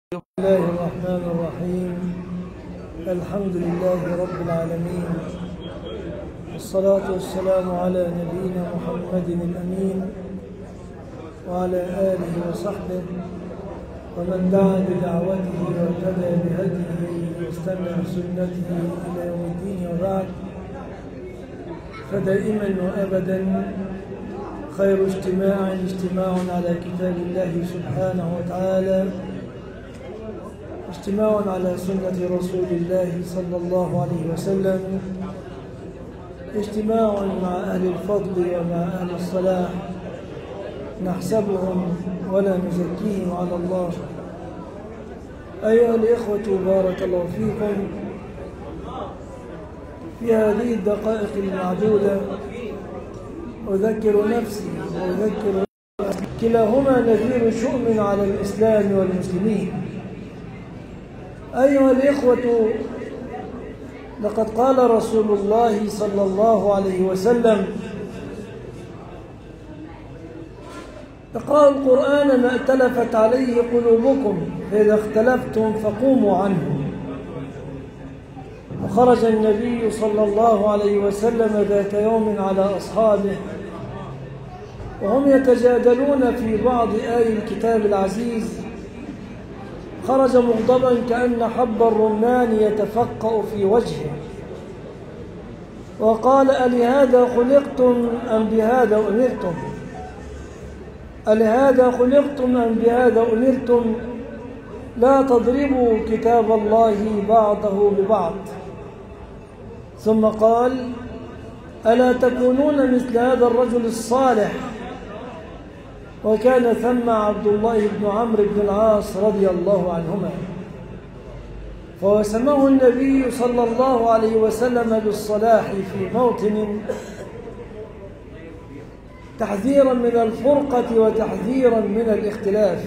بسم الله الرحمن الرحيم الحمد لله رب العالمين والصلاة والسلام على نبينا محمد الأمين وعلى آله وصحبه ومن دعا بدعوته واهتدى بهديه واستنى بسنته إلى يوم الدين وبعد فدائما وأبدا خير اجتماع اجتماع على كتاب الله سبحانه وتعالى اجتماع على سنة رسول الله صلى الله عليه وسلم اجتماع مع أهل الفضل ومع أهل الصلاح نحسبهم ولا نزكيهم على الله أيها الإخوة بارك الله فيكم في هذه الدقائق المعدودة أذكر نفسي وأذكر كلاهما نذير شؤم على الإسلام والمسلمين أيها الإخوة لقد قال رسول الله صلى الله عليه وسلم اقرأوا القرآن ما ائتلفت عليه قلوبكم فإذا اختلفتم فقوموا عنه وخرج النبي صلى الله عليه وسلم ذات يوم على أصحابه وهم يتجادلون في بعض آي الكتاب العزيز خرج مغضبا كأن حب الرمان يتفقأ في وجهه وقال ألهذا خلقتم أم بهذا أمرتم ألهذا خلقتم أم بهذا أمرتم لا تضربوا كتاب الله بعضه ببعض ثم قال ألا تكونون مثل هذا الرجل الصالح وكان ثم عبد الله بن عمرو بن العاص رضي الله عنهما فوسمه النبي صلى الله عليه وسلم بالصلاح في موطن تحذيرا من الفرقة وتحذيرا من الاختلاف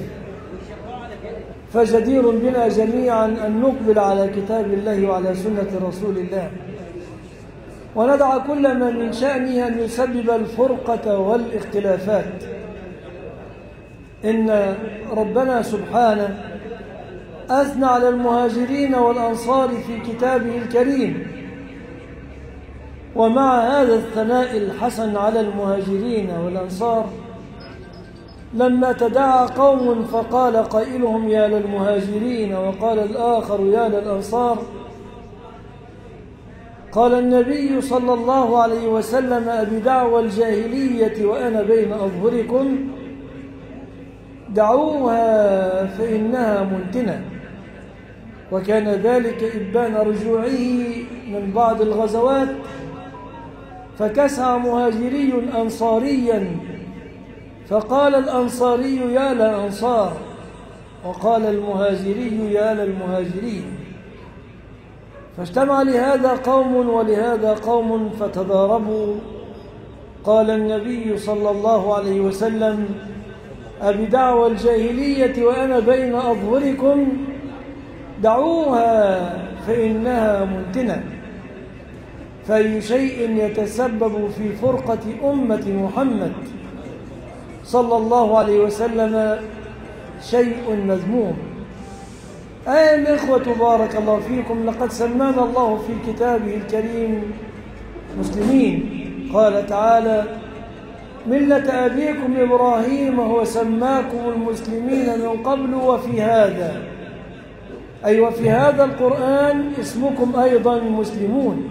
فجدير بنا جميعا أن نقبل على كتاب الله وعلى سنة رسول الله وندع كل ما من شأنه أن يسبب الفرقة والاختلافات إن ربنا سبحانه أثنى على المهاجرين والأنصار في كتابه الكريم ومع هذا الثناء الحسن على المهاجرين والأنصار لما تداعى قوم فقال قائلهم يا للمهاجرين وقال الآخر يا للأنصار قال النبي صلى الله عليه وسلم أبدعوى الجاهلية وأنا بين أظهركم دعوها فإنها منتنة وكان ذلك إبان رجوعه من بعض الغزوات فكسع مهاجري أنصاريا فقال الأنصاري يا للأنصار وقال المهاجري يا للمهاجرين فاجتمع لهذا قوم ولهذا قوم فتضاربوا قال النبي صلى الله عليه وسلم أبدعوى الجاهلية وأنا بين أظهركم دعوها فإنها منتنة فأي شيء يتسبب في فرقة أمة محمد صلى الله عليه وسلم شيء مذموم أيها الإخوة بارك الله فيكم لقد سمانا الله في كتابه الكريم مسلمين قال تعالى ملة أبيكم إبراهيم هو سماكم المسلمين من قبل وفي هذا أي وفي هذا القرآن اسمكم أيضا مسلمون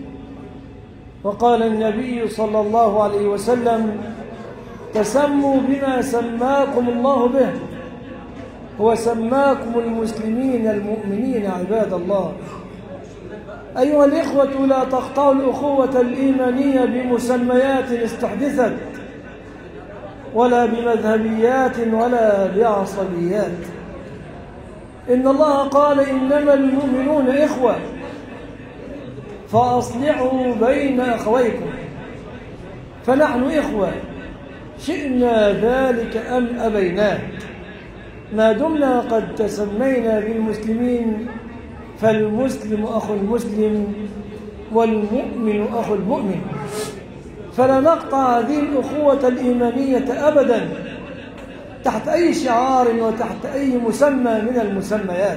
وقال النبي صلى الله عليه وسلم تسموا بما سماكم الله به هو سماكم المسلمين المؤمنين عباد الله أيها الإخوة لا تقطعوا الأخوة الإيمانية بمسميات استحدثت ولا بمذهبيات ولا بعصبيات إن الله قال إنما المؤمنون إخوة فأصلحوا بين أخويكم فنحن إخوة شئنا ذلك أم أبيناه ما دمنا قد تسمينا بالمسلمين فالمسلم أخو المسلم والمؤمن أخو المؤمن فلا نقطع هذه الأخوة الإيمانية أبدا تحت أي شعار وتحت أي مسمى من المسميات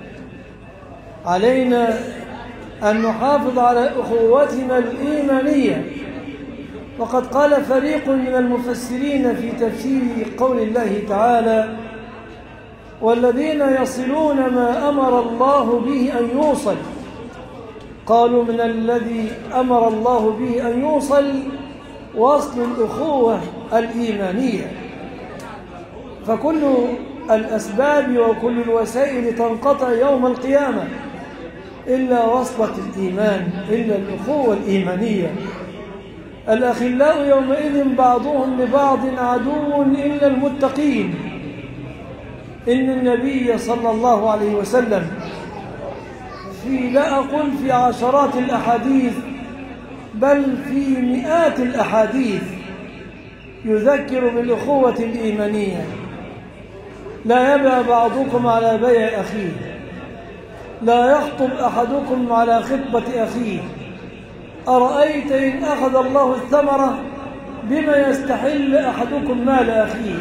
علينا أن نحافظ على أخوتنا الإيمانية وقد قال فريق من المفسرين في تفسير قول الله تعالى والذين يصلون ما أمر الله به أن يوصل قالوا من الذي أمر الله به أن يوصل وصل الأخوة الإيمانية فكل الأسباب وكل الوسائل تنقطع يوم القيامة إلا وصلة الإيمان إلا الأخوة الإيمانية الأخلاء يومئذ بعضهم لبعض عدو إلا المتقين إن النبي صلى الله عليه وسلم في لا أقول في عشرات الأحاديث بل في مئات الأحاديث يذكر بالأخوة الإيمانية لا يبع بعضكم على بيع أخيه لا يخطب أحدكم على خطبة أخيه أرأيت إن أخذ الله الثمرة بما يستحل أحدكم مال أخيه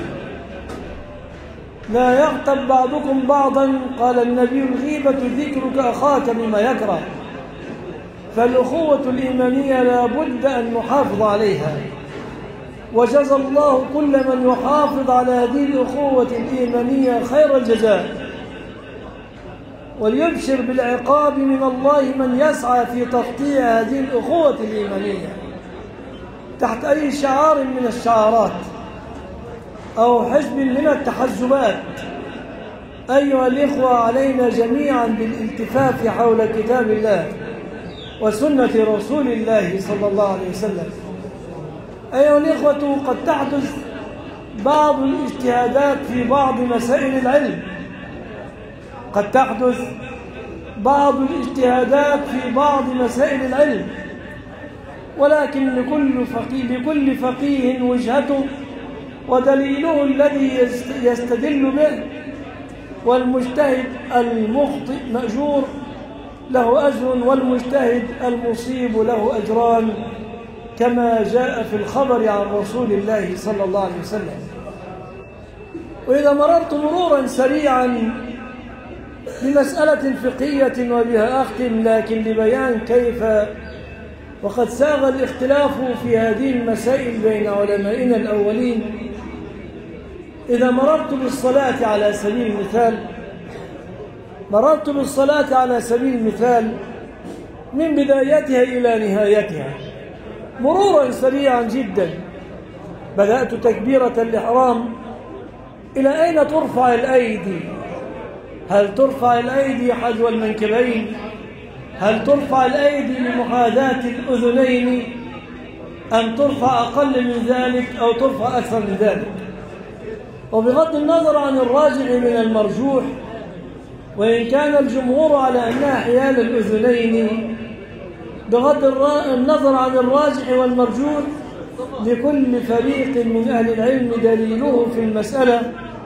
لا يغتب بعضكم بعضا قال النبي الغيبة ذكرك أخاك بما يكره فالأخوة الإيمانية لا بد أن نحافظ عليها وجزى الله كل من يحافظ على هذه الأخوة الإيمانية خير الجزاء وليبشر بالعقاب من الله من يسعى في تقطيع هذه الأخوة الإيمانية تحت أي شعار من الشعارات أو حزب من التحزبات أيها الإخوة علينا جميعا بالالتفاف حول كتاب الله وسنة رسول الله صلى الله عليه وسلم أيها الإخوة قد تحدث بعض الاجتهادات في بعض مسائل العلم قد تحدث بعض الاجتهادات في بعض مسائل العلم ولكن لكل فقيه لكل فقيه وجهته ودليله الذي يستدل به والمجتهد المخطئ مأجور له أجر والمجتهد المصيب له أجران كما جاء في الخبر عن رسول الله صلى الله عليه وسلم وإذا مررت مرورا سريعا بمسألة فقهية وبها أختم لكن لبيان كيف وقد ساغ الاختلاف في هذه المسائل بين علمائنا الأولين إذا مررت بالصلاة على سبيل المثال مررت بالصلاة على سبيل المثال من بدايتها إلى نهايتها مرورا سريعا جدا بدأت تكبيرة الإحرام إلى أين ترفع الأيدي هل ترفع الأيدي حذو المنكبين هل ترفع الأيدي لمحاذاة الأذنين أم ترفع أقل من ذلك أو ترفع أكثر من ذلك وبغض النظر عن الراجع من المرجوح وإن كان الجمهور على أنها حيال الأذنين بغض النظر عن الراجح والمرجوح لكل فريق من أهل العلم دليله في المسألة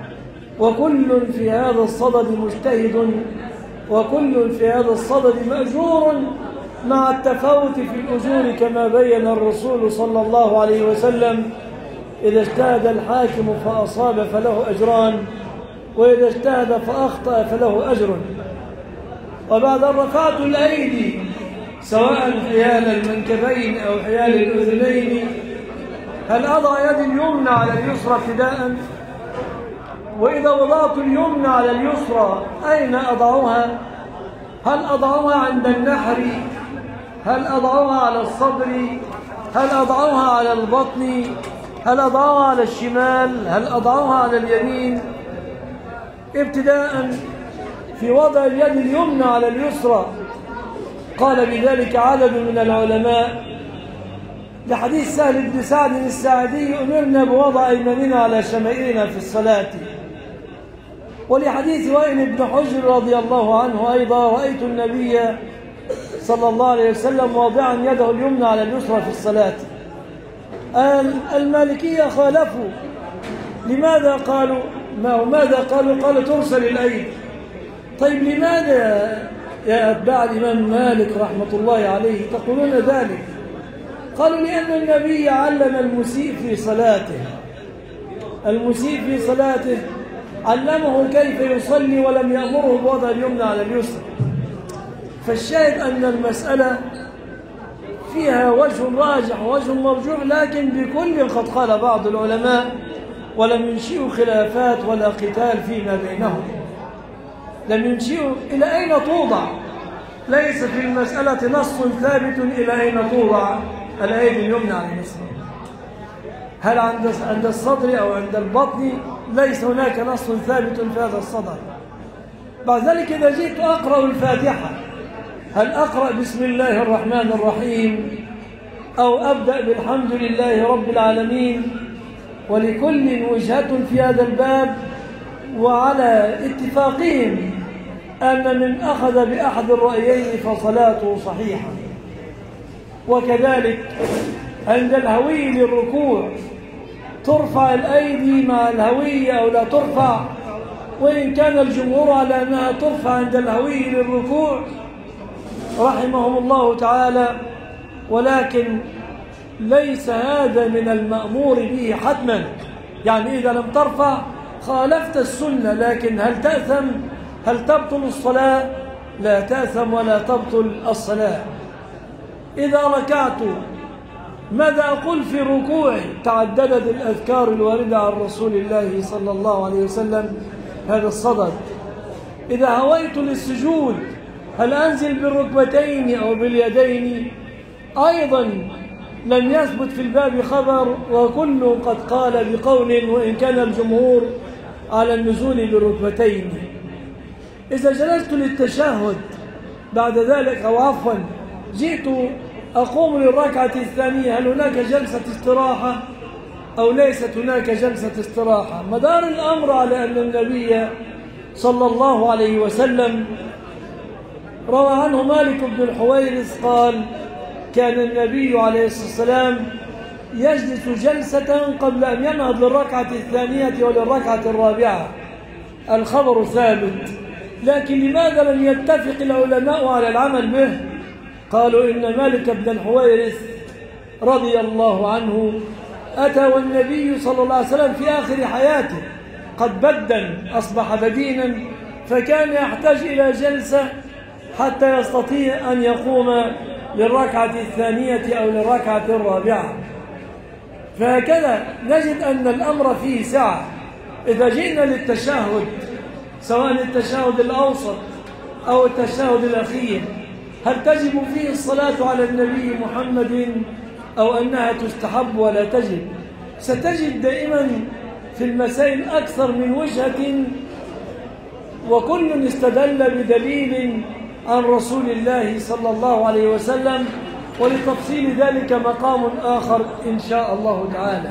وكل في هذا الصدد مجتهد وكل في هذا الصدد مأجور مع التفاوت في الأجور كما بين الرسول صلى الله عليه وسلم إذا اجتهد الحاكم فأصاب فله أجران وإذا اجتهد فأخطأ فله أجر وبعد رفعت الأيدي سواء حيال المنكبين أو حيال الأذنين هل أضع يدي اليمنى على اليسرى ابتداء وإذا وضعت اليمنى على اليسرى أين أضعها هل أضعها عند النحر هل أضعها على الصدر هل أضعها على البطن هل أضعها على الشمال هل أضعها على اليمين ابتداء في وضع اليد اليمنى على اليسرى قال بذلك عدد من العلماء لحديث سهل بن سعد الساعدي أمرنا بوضع أيماننا على شمائلنا في الصلاة ولحديث وائل بن حجر رضي الله عنه أيضا رأيت النبي صلى الله عليه وسلم واضعا يده اليمنى على اليسرى في الصلاة المالكية خالفوا لماذا قالوا ما ماذا قالوا قالوا ترسل الأيدي طيب لماذا يا أتباع الإمام مالك رحمة الله عليه تقولون ذلك قالوا لأن النبي علم المسيء في صلاته المسيء في صلاته علمه كيف يصلي ولم يأمره بوضع اليمنى على اليسرى فالشاهد أن المسألة فيها وجه راجح ووجه مرجوح لكن بكل قد قال بعض العلماء ولم ينشئوا خلافات ولا قتال فيما بينهم لم ينشئوا إلى أين توضع ليس في المسألة نص ثابت إلى أين توضع الأيدي اليمنى على اليسرى هل عند عند الصدر أو عند البطن ليس هناك نص ثابت في هذا الصدر بعد ذلك إذا جئت أقرأ الفاتحة هل أقرأ بسم الله الرحمن الرحيم أو أبدأ بالحمد لله رب العالمين ولكل وجهة في هذا الباب وعلى اتفاقهم أن من أخذ بأحد الرأيين فصلاته صحيحة وكذلك عند الهوي للركوع ترفع الأيدي مع الهوية أو لا ترفع وإن كان الجمهور على أنها ترفع عند الهوي للركوع رحمهم الله تعالى ولكن ليس هذا من المأمور به حتما يعني إذا لم ترفع خالفت السنة لكن هل تأثم هل تبطل الصلاة لا تأثم ولا تبطل الصلاة إذا ركعت ماذا أقول في ركوعي تعددت الأذكار الواردة عن رسول الله صلى الله عليه وسلم هذا الصدد إذا هويت للسجود هل أنزل بالركبتين أو باليدين أيضا لم يثبت في الباب خبر وكل قد قال بقول وإن كان الجمهور على النزول بالركبتين إذا جلست للتشهد بعد ذلك أو عفوا جئت أقوم للركعة الثانية هل هناك جلسة استراحة أو ليست هناك جلسة استراحة مدار الأمر على أن النبي صلى الله عليه وسلم روى عنه مالك بن الحويرث قال كان النبي عليه الصلاة والسلام يجلس جلسة قبل أن ينهض للركعة الثانية وللركعة الرابعة الخبر ثابت لكن لماذا لم يتفق العلماء على العمل به قالوا إن مالك بن الحويرث رضي الله عنه أتى والنبي صلى الله عليه وسلم في آخر حياته قد بدن أصبح بدينا فكان يحتاج إلى جلسة حتى يستطيع أن يقوم للركعة الثانية أو للركعة الرابعة فهكذا نجد أن الأمر فيه سعة إذا جئنا للتشهد سواء التشهد الأوسط أو التشهد الأخير هل تجب فيه الصلاة على النبي محمد أو أنها تستحب ولا تجب ستجد دائما في المسائل أكثر من وجهة وكل استدل بدليل عن رسول الله صلى الله عليه وسلم ولتفصيل ذلك مقام آخر إن شاء الله تعالى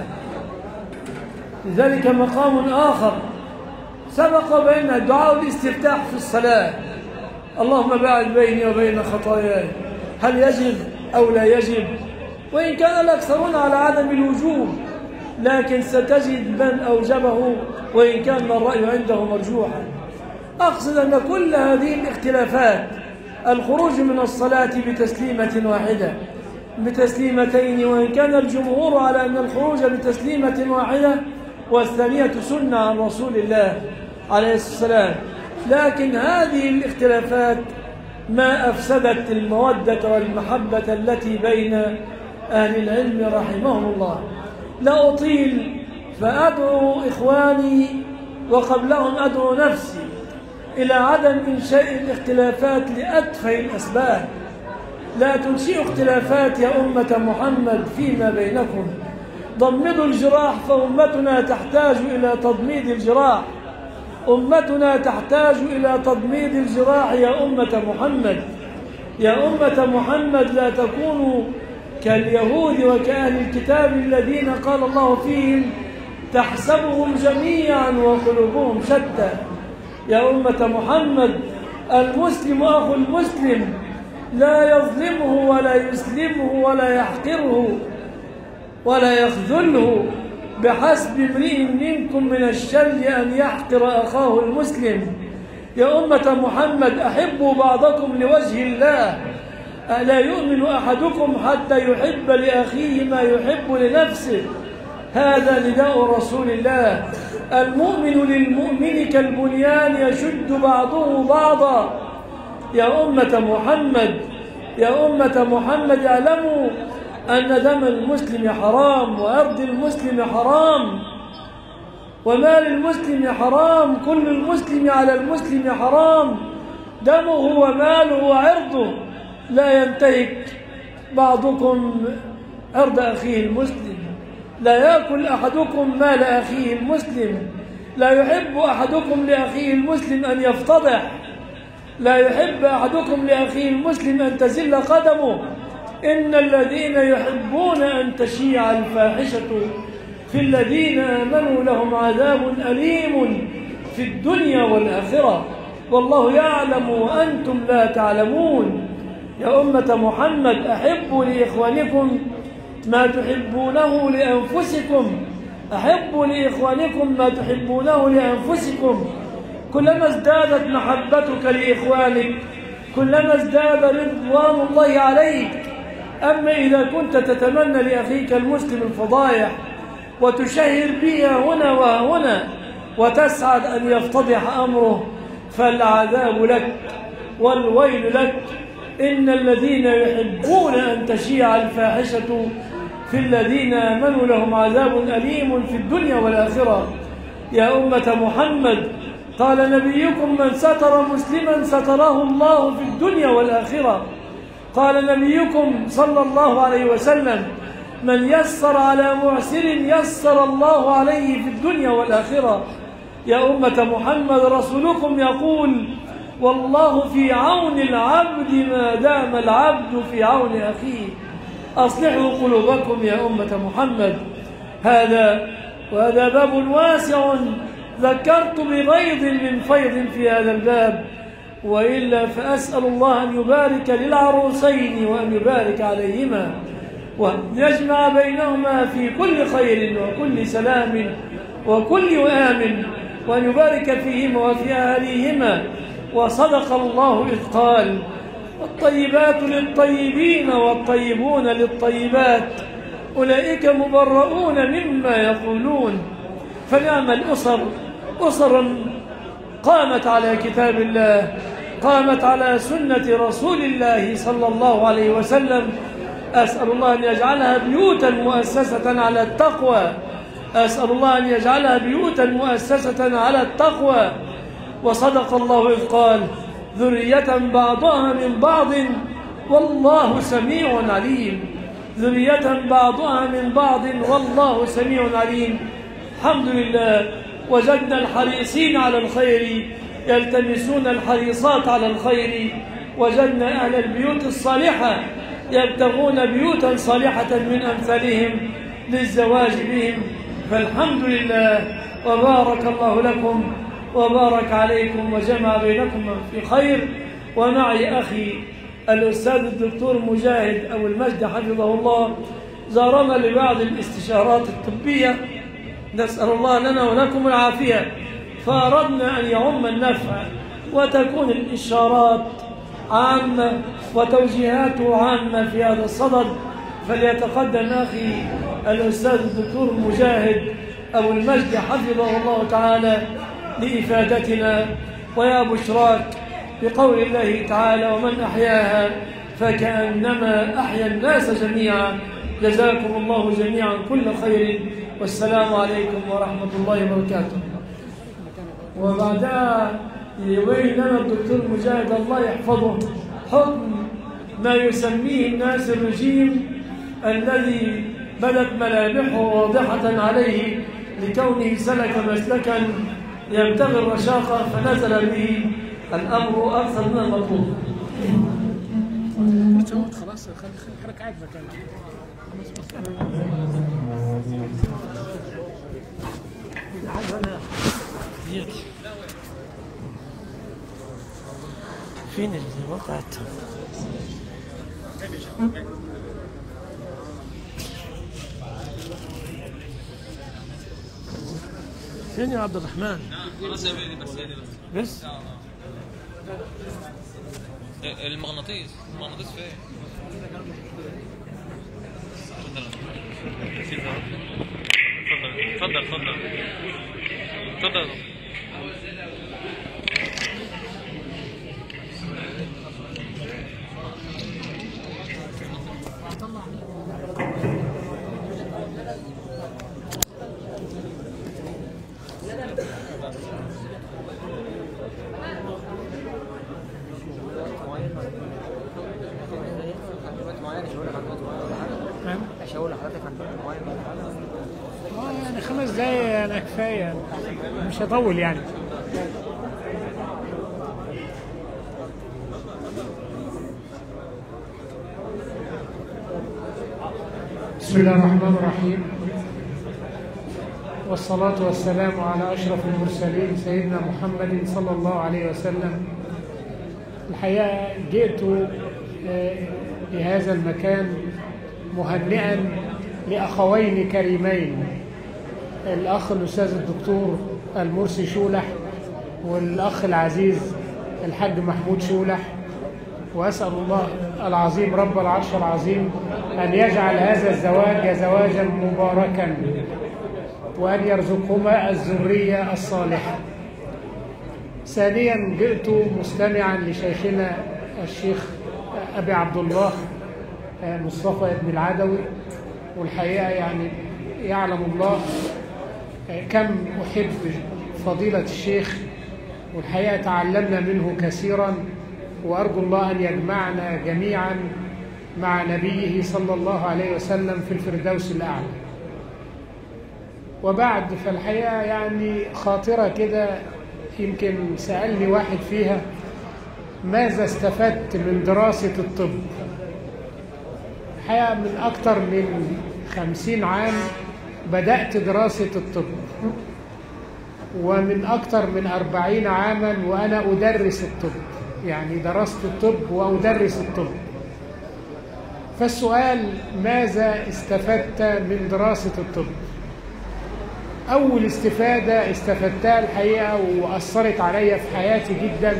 لذلك مقام آخر سبق بين دعاء الاستفتاح في الصلاة اللهم باعد بيني وبين خطاياي هل يجب أو لا يجب وإن كان الأكثرون على عدم الوجوب لكن ستجد من أوجبه وإن كان الرأي عنده مرجوحا أقصد أن كل هذه الاختلافات الخروج من الصلاة بتسليمة واحدة بتسليمتين وإن كان الجمهور على أن الخروج بتسليمة واحدة والثانية سنة عن رسول الله عليه الصلاة والسلام لكن هذه الاختلافات ما أفسدت المودة والمحبة التي بين أهل العلم رحمهم الله لا أطيل فأدعو إخواني وقبلهم أدعو نفسي إلى عدم إنشاء الاختلافات لأتفه الأسباب لا تنشئوا اختلافات يا أمة محمد فيما بينكم ضمدوا الجراح فأمتنا تحتاج إلى تضميد الجراح أمتنا تحتاج إلى تضميد الجراح يا أمة محمد يا أمة محمد لا تكونوا كاليهود وكأهل الكتاب الذين قال الله فيهم تحسبهم جميعا وقلوبهم شتى يا أمة محمد المسلم أخو المسلم لا يظلمه ولا يسلمه ولا يحقره ولا يخذله بحسب امرئ منكم من الشر أن يحقر أخاه المسلم يا أمة محمد أحبوا بعضكم لوجه الله لا يؤمن أحدكم حتى يحب لأخيه ما يحب لنفسه هذا نداء رسول الله المؤمن للمؤمن كالبنيان يشد بعضه بعضا يا أمة محمد يا أمة محمد اعلموا أن دم المسلم حرام وأرض المسلم حرام ومال المسلم حرام كل المسلم على المسلم حرام دمه وماله وعرضه لا ينتهك بعضكم عرض أخيه المسلم لا يأكل أحدكم مال أخيه المسلم لا يحب أحدكم لأخيه المسلم أن يفتضح لا يحب أحدكم لأخيه المسلم أن تزل قدمه إن الذين يحبون أن تشيع الفاحشة في الذين آمنوا لهم عذاب أليم في الدنيا والآخرة والله يعلم وأنتم لا تعلمون يا أمة محمد أحبوا لإخوانكم ما تحبونه لأنفسكم أحبوا لإخوانكم ما تحبونه لأنفسكم كلما ازدادت محبتك لإخوانك كلما ازداد رضوان الله عليك أما إذا كنت تتمنى لأخيك المسلم الفضايح وتشهر بها هنا وهنا وتسعد أن يفتضح أمره فالعذاب لك والويل لك إن الذين يحبون أن تشيع الفاحشة في الذين آمنوا لهم عذاب أليم في الدنيا والآخرة يا أمة محمد قال نبيكم من ستر مسلما ستره الله في الدنيا والآخرة قال نبيكم صلى الله عليه وسلم من يسر على معسر يسر الله عليه في الدنيا والآخرة يا أمة محمد رسولكم يقول والله في عون العبد ما دام العبد في عون أخيه أصلحوا قلوبكم يا أمة محمد هذا وهذا باب واسع ذكرت بغيظ من فيض في هذا الباب وإلا فأسأل الله أن يبارك للعروسين وأن يبارك عليهما وأن يجمع بينهما في كل خير وكل سلام وكل وآمن وأن يبارك فيهما وفي أهليهما وصدق الله إذ قال والطيبات للطيبين والطيبون للطيبات أولئك مبرؤون مما يقولون فنعم الأسر أسر قامت على كتاب الله قامت على سنة رسول الله صلى الله عليه وسلم أسأل الله أن يجعلها بيوتا مؤسسة على التقوى أسأل الله أن يجعلها بيوتا مؤسسة على التقوى وصدق الله إذ قال ذرية بعضها من بعض والله سميع عليم ذرية بعضها من بعض والله سميع عليم الحمد لله وجدنا الحريصين على الخير يلتمسون الحريصات على الخير وجدنا أهل البيوت الصالحة يبتغون بيوتا صالحة من أمثالهم للزواج بهم فالحمد لله وبارك الله لكم وبارك عليكم وجمع بينكم في خير ومعي أخي الأستاذ الدكتور مجاهد أبو المجد حفظه الله زارنا لبعض الاستشارات الطبية نسأل الله لنا ولكم العافية فأردنا أن يعم النفع وتكون الإشارات عامة وتوجيهاته عامة في هذا الصدد فليتقدم أخي الأستاذ الدكتور مجاهد أبو المجد حفظه الله تعالى لإفادتنا ويا بشراك بقول الله تعالى ومن أحياها فكأنما أحيا الناس جميعا جزاكم الله جميعا كل خير والسلام عليكم ورحمة الله وبركاته وبعدها يبين لنا الدكتور مجاهد الله يحفظه حكم ما يسميه الناس الرجيم الذي بدت ملامحه واضحة عليه لكونه سلك مسلكا يبتغي الرشاقة فنزل به الأمر أكثر من المطلوب خلاص خليك قاعد مكانك فين اللي وقعت فين يا عبد الرحمن خلاص يا بيدي بس يا بس بس المغناطيس المغناطيس فين؟ اتفضل اتفضل اتفضل نعم اشاور لحضرتك عن وقت معين ولا حاجه اه يعني خمس دقايق انا كفايه مش هطول يعني بسم الله الرحمن الرحيم والصلاة والسلام على أشرف المرسلين سيدنا محمد صلى الله عليه وسلم الحقيقة جئت آه، لهذا المكان مهنئا لأخوين كريمين الأخ الأستاذ الدكتور المرسي شولح والأخ العزيز الحاج محمود شولح وأسأل الله العظيم رب العرش العظيم أن يجعل هذا الزواج زواجا مباركا وأن يرزقهما الذرية الصالحة ثانيا جئت مستمعا لشيخنا الشيخ أبي عبد الله مصطفى بن العدوي والحقيقة يعني يعلم الله كم أحب فضيلة الشيخ والحقيقة تعلمنا منه كثيرا وأرجو الله أن يجمعنا جميعا مع نبيه صلى الله عليه وسلم في الفردوس الأعلى وبعد فالحقيقة يعني خاطرة كده يمكن سألني واحد فيها ماذا استفدت من دراسة الطب الحقيقة من أكثر من خمسين عام بدأت دراسة الطب ومن أكثر من أربعين عاما وأنا أدرس الطب يعني درست الطب وأدرس الطب فالسؤال ماذا استفدت من دراسة الطب أول استفادة استفدتها الحقيقة وأثرت علي في حياتي جدا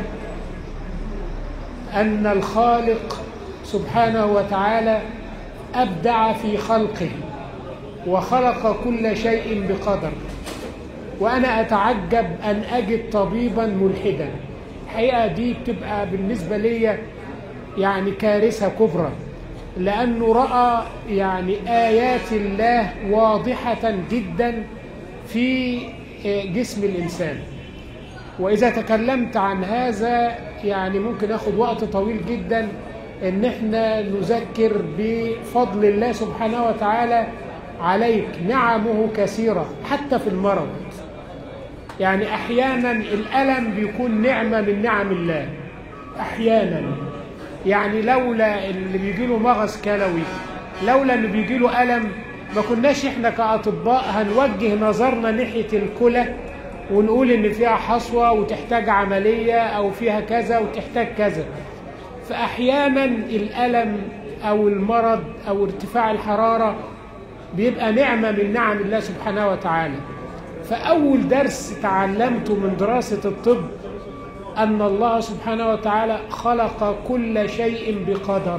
أن الخالق سبحانه وتعالى أبدع في خلقه وخلق كل شيء بقدر وأنا أتعجب أن أجد طبيبا ملحدا الحقيقة دي بتبقى بالنسبة لي يعني كارثة كبرى لأنه رأى يعني آيات الله واضحة جدا في جسم الإنسان وإذا تكلمت عن هذا يعني ممكن أخذ وقت طويل جدا ان احنا نذكر بفضل الله سبحانه وتعالى عليك نعمه كثيرة حتى في المرض يعني احيانا الالم بيكون نعمة من نعم الله احيانا يعني لولا اللي بيجي له مغص كلوي لولا اللي بيجي له الم ما كناش احنا كاطباء هنوجه نظرنا ناحية الكلى ونقول ان فيها حصوة وتحتاج عملية او فيها كذا وتحتاج كذا فأحيانا الألم أو المرض أو ارتفاع الحرارة بيبقى نعمة من نعم الله سبحانه وتعالى فأول درس تعلمته من دراسة الطب أن الله سبحانه وتعالى خلق كل شيء بقدر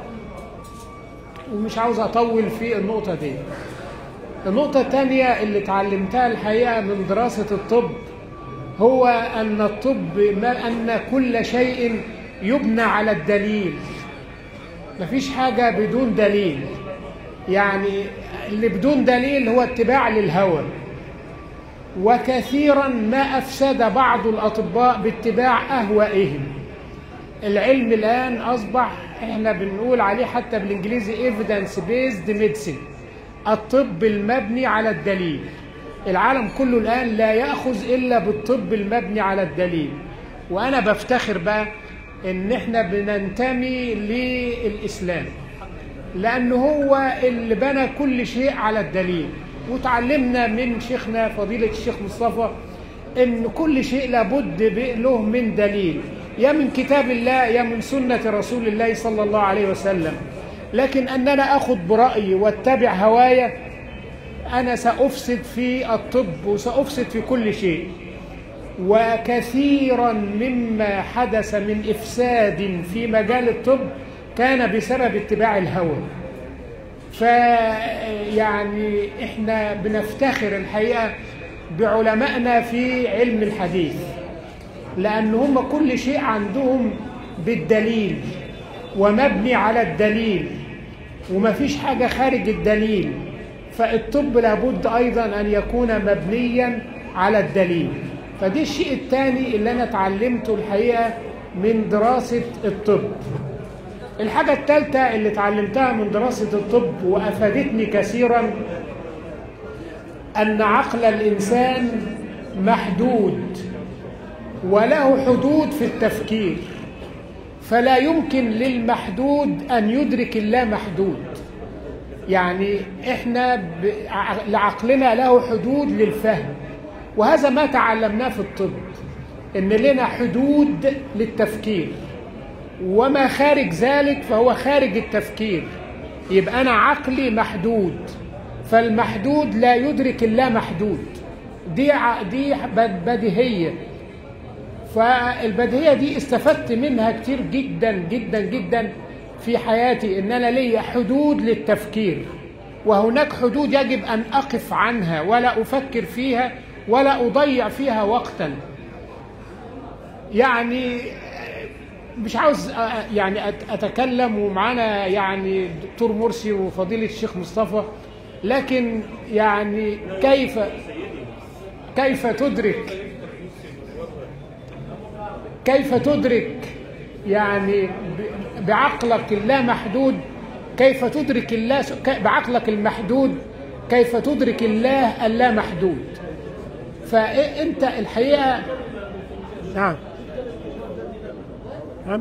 ومش عاوز أطول في النقطة دي النقطة الثانية اللي تعلمتها الحقيقة من دراسة الطب هو أن الطب ما أن كل شيء يبنى على الدليل مفيش حاجة بدون دليل يعني اللي بدون دليل هو اتباع للهوى وكثيرا ما أفسد بعض الأطباء باتباع أهوائهم العلم الآن أصبح احنا بنقول عليه حتى بالإنجليزي evidence based medicine الطب المبني على الدليل العالم كله الآن لا يأخذ إلا بالطب المبني على الدليل وأنا بفتخر بقى ان احنا بننتمي للاسلام لانه هو اللي بنى كل شيء على الدليل وتعلمنا من شيخنا فضيله الشيخ مصطفى ان كل شيء لابد له من دليل يا من كتاب الله يا من سنه رسول الله صلى الله عليه وسلم لكن اننا اخذ برايي واتبع هوايا انا سافسد في الطب وسافسد في كل شيء وكثيرا مما حدث من افساد في مجال الطب كان بسبب اتباع الهوى ف يعني احنا بنفتخر الحقيقه بعلمائنا في علم الحديث لان هم كل شيء عندهم بالدليل ومبني على الدليل وما فيش حاجه خارج الدليل فالطب لابد ايضا ان يكون مبنيا على الدليل فدي الشيء الثاني اللي انا اتعلمته الحقيقه من دراسه الطب الحاجة الثالثة اللي اتعلمتها من دراسة الطب وأفادتني كثيرا أن عقل الإنسان محدود وله حدود في التفكير فلا يمكن للمحدود أن يدرك اللامحدود يعني إحنا ب... ع- لعقلنا له حدود للفهم وهذا ما تعلمناه في الطب إن لنا حدود للتفكير وما خارج ذلك فهو خارج التفكير يبقى أنا عقلي محدود فالمحدود لا يدرك اللامحدود دي ع- دي بد- بديهية فالبديهية دي استفدت منها كتير جدا جدا جدا في حياتي ان انا ليا حدود للتفكير وهناك حدود يجب ان اقف عنها ولا افكر فيها ولا اضيع فيها وقتا يعني مش عاوز أ- يعني أت- اتكلم ومعانا يعني دكتور مرسي وفضيله الشيخ مصطفى لكن يعني كيف كيف تدرك كيف تدرك يعني ب- بعقلك اللامحدود كيف تدرك الله س- ك- بعقلك المحدود كيف تدرك الله اللامحدود فانت الحقيقه نعم نعم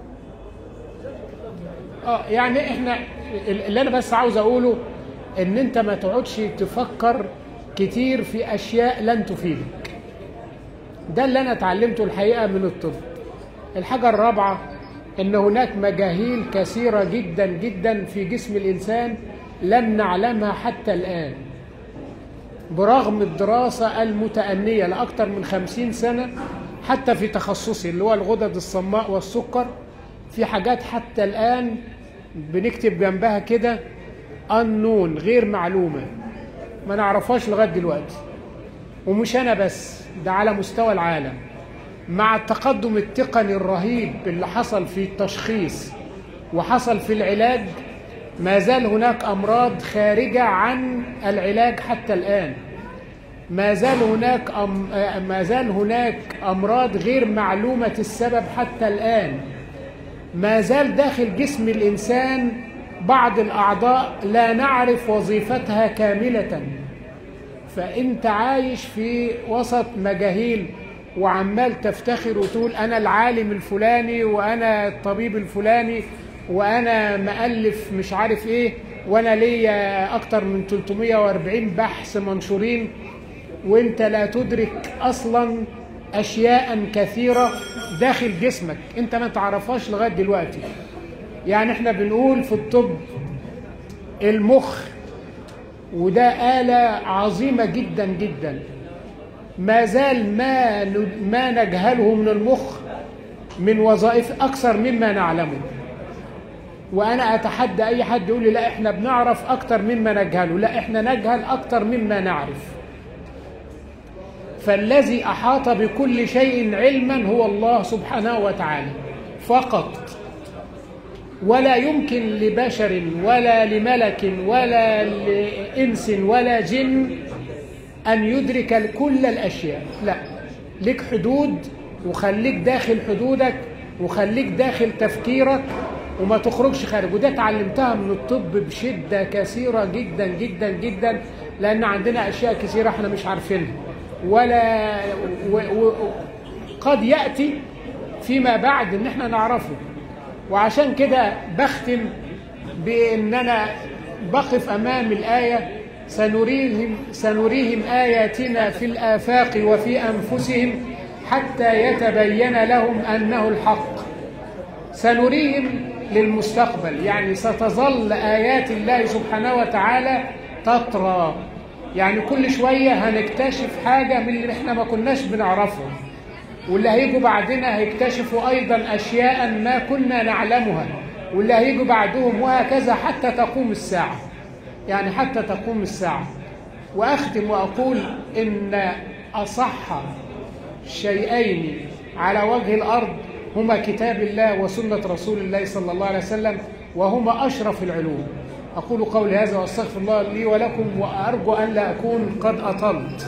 اه يعني احنا اللي انا بس عاوز اقوله ان انت ما تقعدش تفكر كتير في اشياء لن تفيدك ده اللي انا اتعلمته الحقيقه من الطب الحاجه الرابعه ان هناك مجاهيل كثيره جدا جدا في جسم الانسان لم نعلمها حتى الان برغم الدراسة المتأنية لأكثر من خمسين سنة حتى في تخصصي اللي هو الغدد الصماء والسكر في حاجات حتى الآن بنكتب جنبها كده unknown غير معلومة ما نعرفهاش لغاية دلوقتي ومش أنا بس ده على مستوى العالم مع التقدم التقني الرهيب اللي حصل في التشخيص وحصل في العلاج ما زال هناك أمراض خارجة عن العلاج حتى الآن ما زال هناك أم آه، ما زال هناك أمراض غير معلومة السبب حتى الآن ما زال داخل جسم الإنسان بعض الأعضاء لا نعرف وظيفتها كاملة فأنت عايش في وسط مجاهيل وعمال تفتخر وتقول أنا العالم الفلاني وأنا الطبيب الفلاني وأنا مؤلف مش عارف إيه وأنا ليا أكتر من 340 بحث منشورين وأنت لا تدرك أصلا أشياء كثيرة داخل جسمك أنت ما تعرفهاش لغاية دلوقتي يعني احنا بنقول في الطب المخ وده آلة عظيمة جدا جدا ما زال ما ن- ما نجهله من المخ من وظائف أكثر مما نعلمه وأنا أتحدى أي حد يقول لي لا إحنا بنعرف أكثر مما نجهله لا إحنا نجهل أكثر مما نعرف فالذي أحاط بكل شيء علما هو الله سبحانه وتعالى فقط ولا يمكن لبشر ولا لملك ولا لإنس ولا جن أن يدرك كل الأشياء لا لك حدود وخليك داخل حدودك وخليك داخل تفكيرك وما تخرجش خارج وده اتعلمتها من الطب بشدة كثيرة جدا جدا جدا لأن عندنا أشياء كثيرة احنا مش عارفينها ولا و و قد يأتي فيما بعد ان احنا نعرفه وعشان كده بختم بان انا بقف امام الايه سنريهم سنريهم اياتنا في الافاق وفي انفسهم حتى يتبين لهم انه الحق سنريهم للمستقبل يعني ستظل ايات الله سبحانه وتعالى تطرى يعني كل شويه هنكتشف حاجه من اللي احنا ما كناش بنعرفها واللي هيجوا بعدنا هيكتشفوا ايضا اشياء ما كنا نعلمها واللي هيجوا بعدهم وهكذا حتى تقوم الساعه يعني حتى تقوم الساعة وأختم وأقول إن أصح شيئين على وجه الأرض هما كتاب الله وسنة رسول الله صلى الله عليه وسلم وهما أشرف العلوم أقول قولي هذا وأستغفر الله لي ولكم وأرجو أن لا أكون قد أطلت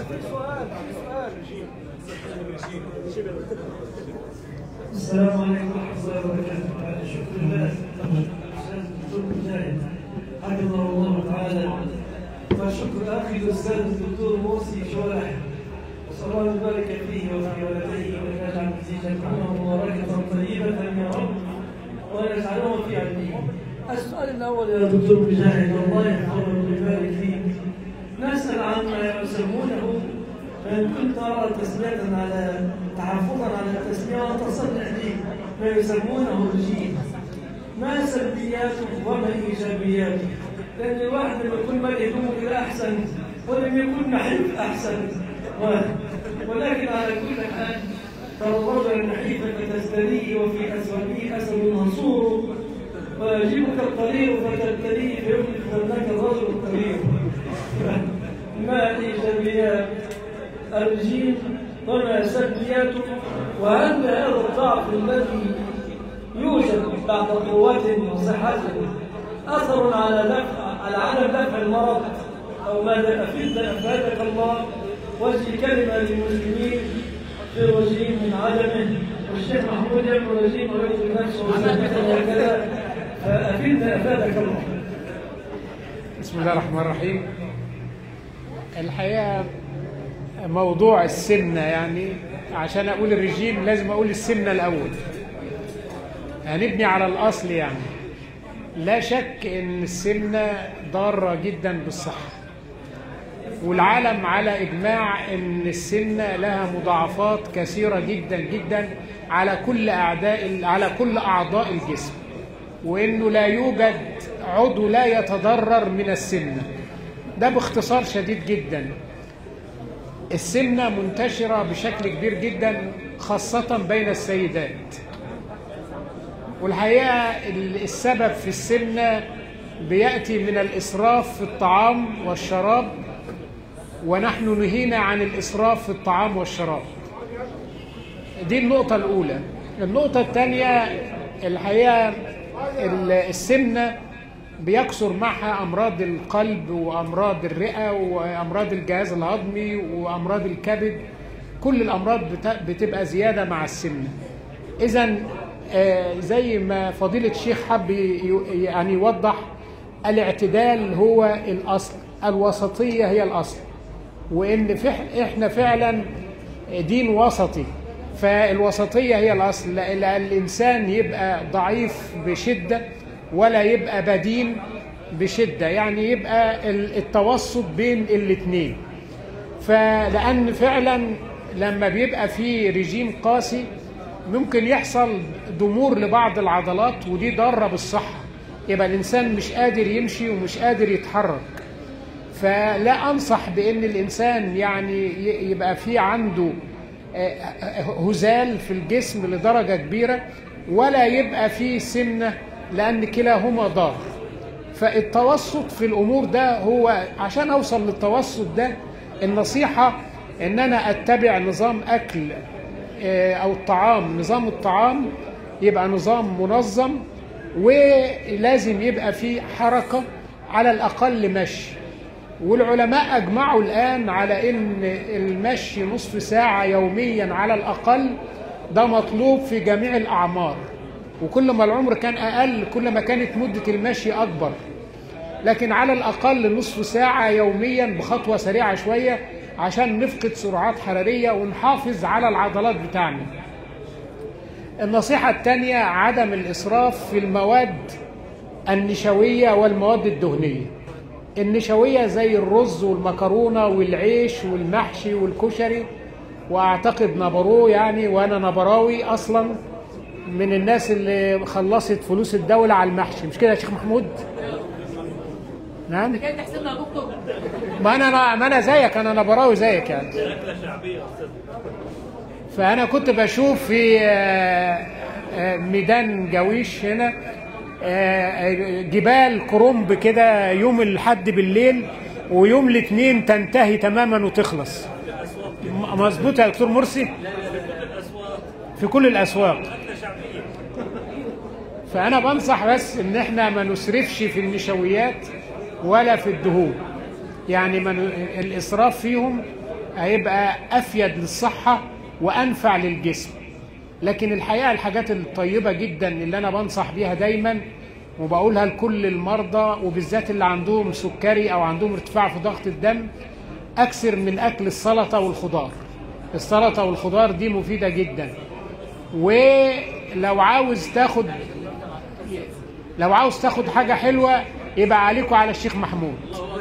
السلام عليكم ورحمة الله وبركاته بعد شكر الله أستاذ الدكتور مجاهد حفظه الله تعالى وشكر أخي الأستاذ الدكتور مرسي شوالح وصلى الله يبارك فيه وفي ولديه ويجعل زيجتهما مباركة طيبة يا رب ويجعلهم في علمه السؤال الأول يا دكتور مجاهد والله يحفظه ويبارك فيك نسأل عما يسمونه فإن كنت أرى تسمية على تحفظا على التسمية وتصلح لي ما يسمونه الجيل ما سلبياته وما إيجابياته لأن الواحد لما يكون ملئ كده أحسن ولم يكن نحيف أحسن و- ولكن على كل حال ترى الرجل النحيف فتزدريه وفي أسفله أسد منصور ويجيبك القرير فتبتليه فيملك ذنبك الرجل القرير ما إيجابيات الرجيم وما سلبياته وهل هذا الضعف الذي يوجد بعد قوة وصحة أثر على دفع على عدم دفع المرض أو ماذا أفيد أفادك الله وجه كلمة للمسلمين في رجيم من عدمه والشيخ محمود يعمل رجيم ويجب نفسه وسنته وكذا فأفيدنا أفادك الله بسم الله الرحمن الرحيم الحقيقة موضوع السمنة يعني عشان أقول الرجيم لازم أقول السمنة الأول هنبني على الأصل يعني لا شك إن السمنة ضارة جدا بالصحة والعالم على إجماع إن السمنة لها مضاعفات كثيرة جدا جدا على كل أعداء على كل أعضاء الجسم وإنه لا يوجد عضو لا يتضرر من السمنة ده باختصار شديد جدا السمنة منتشرة بشكل كبير جدا خاصة بين السيدات والحقيقة السبب في السمنة بيأتي من الإسراف في الطعام والشراب ونحن نهينا عن الإسراف في الطعام والشراب دي النقطة الأولى النقطة الثانية الحقيقة السمنة بيكثر معها أمراض القلب وأمراض الرئة وأمراض الجهاز الهضمي وأمراض الكبد كل الأمراض بت- بتبقى زيادة مع السمنة إذا زي ما فضيلة الشيخ حب ي- يعني يوضح الاعتدال هو الأصل الوسطية هي الأصل وإن فح- إحنا فعلا دين وسطي فالوسطية هي الأصل لا لا الإنسان يبقى ضعيف بشدة ولا يبقى بدين بشدة يعني يبقى ال- التوسط بين الاتنين فلأن فعلا لما بيبقى في رجيم قاسي ممكن يحصل ضمور لبعض العضلات ودي ضارة بالصحة يبقى الإنسان مش قادر يمشي ومش قادر يتحرك فلا أنصح بأن الإنسان يعني ي- يبقى في عنده آه، هزال في الجسم لدرجة كبيرة ولا يبقى فيه سمنة لأن كلاهما ضار فالتوسط في الأمور ده هو عشان أوصل للتوسط ده النصيحة إن أنا أتبع نظام أكل آه، أو الطعام نظام الطعام يبقى نظام منظم ولازم يبقى فيه حركة على الأقل مشي والعلماء أجمعوا الآن على إن المشي نصف ساعة يوميا على الأقل ده مطلوب في جميع الأعمار وكل ما العمر كان أقل كل ما كانت مدة المشي أكبر لكن على الأقل نصف ساعة يوميا بخطوة سريعة شوية عشان نفقد سرعات حرارية ونحافظ على العضلات بتاعنا النصيحة الثانية عدم الإسراف في المواد النشوية والمواد الدهنية النشوية زي الرز والمكرونة والعيش والمحشي والكشري وأعتقد نبروه يعني وأنا نبراوي أصلا من الناس اللي خلصت فلوس الدولة على المحشي مش كده يا شيخ محمود؟ نعم كده تحسبنا يا دكتور ما انا ما انا زيك انا نبراوي زيك يعني فانا كنت بشوف في آه، آه، ميدان جويش هنا آه، جبال كرنب كده يوم الحد بالليل ويوم الاثنين تنتهي تماما وتخلص م- مظبوط يا دكتور مرسي في كل الاسواق فانا بنصح بس ان احنا ما نسرفش في النشويات ولا في الدهون يعني من الاسراف فيهم هيبقى افيد للصحه وانفع للجسم لكن الحقيقه الحاجات الطيبه جدا اللي انا بنصح بيها دايما وبقولها لكل المرضى وبالذات اللي عندهم سكري او عندهم ارتفاع في ضغط الدم اكثر من اكل السلطه والخضار السلطه والخضار دي مفيده جدا ولو عاوز تاخد لو عاوز تاخد حاجه حلوه يبقى عليكم على الشيخ محمود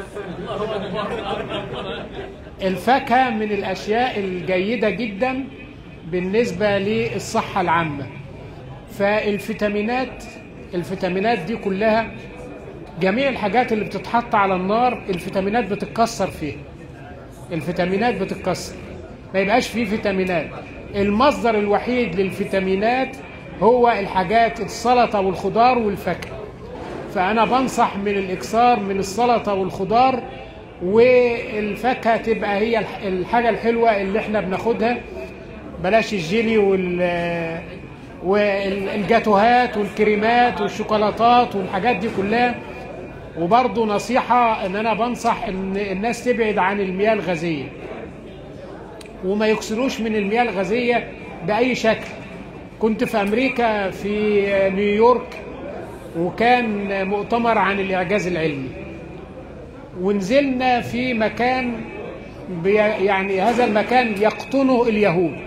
الفاكهه من الاشياء الجيده جدا بالنسبه للصحه العامه فالفيتامينات الفيتامينات دي كلها جميع الحاجات اللي بتتحط على النار الفيتامينات بتتكسر فيها الفيتامينات بتتكسر ما يبقاش فيه فيتامينات المصدر الوحيد للفيتامينات هو الحاجات السلطة والخضار والفاكهة فأنا بنصح من الإكثار من السلطة والخضار والفاكهة تبقى هي الح- الحاجة الحلوة اللي احنا بناخدها بلاش الجيلي وال والجاتوهات والكريمات والشوكولاتات والحاجات دي كلها وبرضه نصيحة ان انا بنصح ان الناس تبعد عن المياه الغازية وما يكسروش من المياه الغازية بأي شكل كنت في أمريكا في نيويورك وكان مؤتمر عن الإعجاز العلمي ونزلنا في مكان بي يعني هذا المكان يقطنه اليهود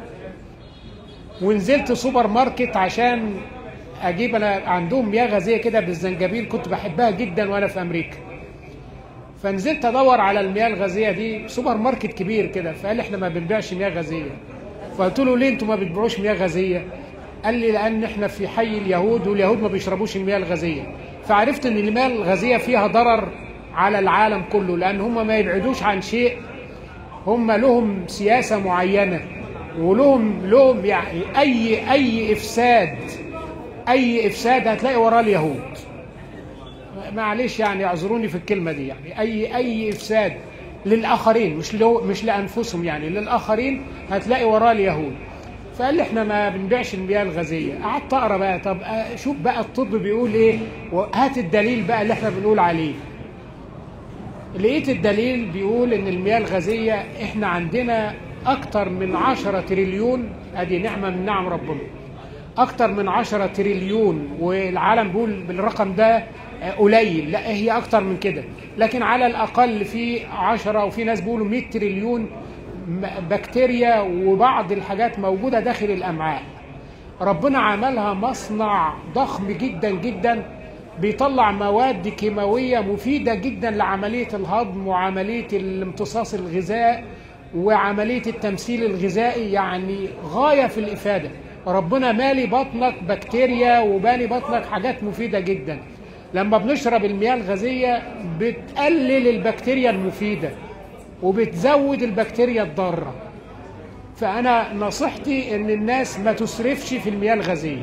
ونزلت سوبر ماركت عشان اجيب انا عندهم مياه غازيه كده بالزنجبيل كنت بحبها جدا وانا في امريكا فنزلت ادور على المياه الغازيه دي سوبر ماركت كبير كده فقال لي احنا ما بنبيعش مياه غازيه فقلت له ليه انتوا ما بتبيعوش مياه غازيه قال لي لان احنا في حي اليهود واليهود ما بيشربوش المياه الغازيه فعرفت ان المياه الغازيه فيها ضرر على العالم كله لان هم ما يبعدوش عن شيء هم لهم سياسه معينه ولهم لهم يعني اي اي افساد اي افساد هتلاقي وراه اليهود معلش يعني اعذروني في الكلمه دي يعني اي اي افساد للاخرين مش لو مش لانفسهم يعني للاخرين هتلاقي وراه اليهود فقال لي احنا ما بنبيعش المياه الغازيه قعدت اقرا بقى طب آه، شوف بقى الطب بيقول ايه وهات الدليل بقى اللي احنا بنقول عليه لقيت الدليل بيقول ان المياه الغازيه احنا عندنا اكتر من عشرة تريليون ادي نعمه من نعم ربنا اكتر من عشرة تريليون والعالم بيقول بالرقم ده آه، قليل لا هي اكتر من كده لكن على الاقل في عشرة وفي ناس بيقولوا 100 تريليون م- بكتيريا وبعض الحاجات موجوده داخل الامعاء ربنا عملها مصنع ضخم جدا جدا بيطلع مواد كيماوية مفيدة جدا لعملية الهضم وعملية الامتصاص الغذاء وعملية التمثيل الغذائي يعني غاية في الإفادة ربنا مالي بطنك بكتيريا ومالي بطنك حاجات مفيدة جدا لما بنشرب المياه الغازية بتقلل البكتيريا المفيدة وبتزود البكتيريا الضارة فأنا نصيحتي إن الناس ما تسرفش في المياه الغازية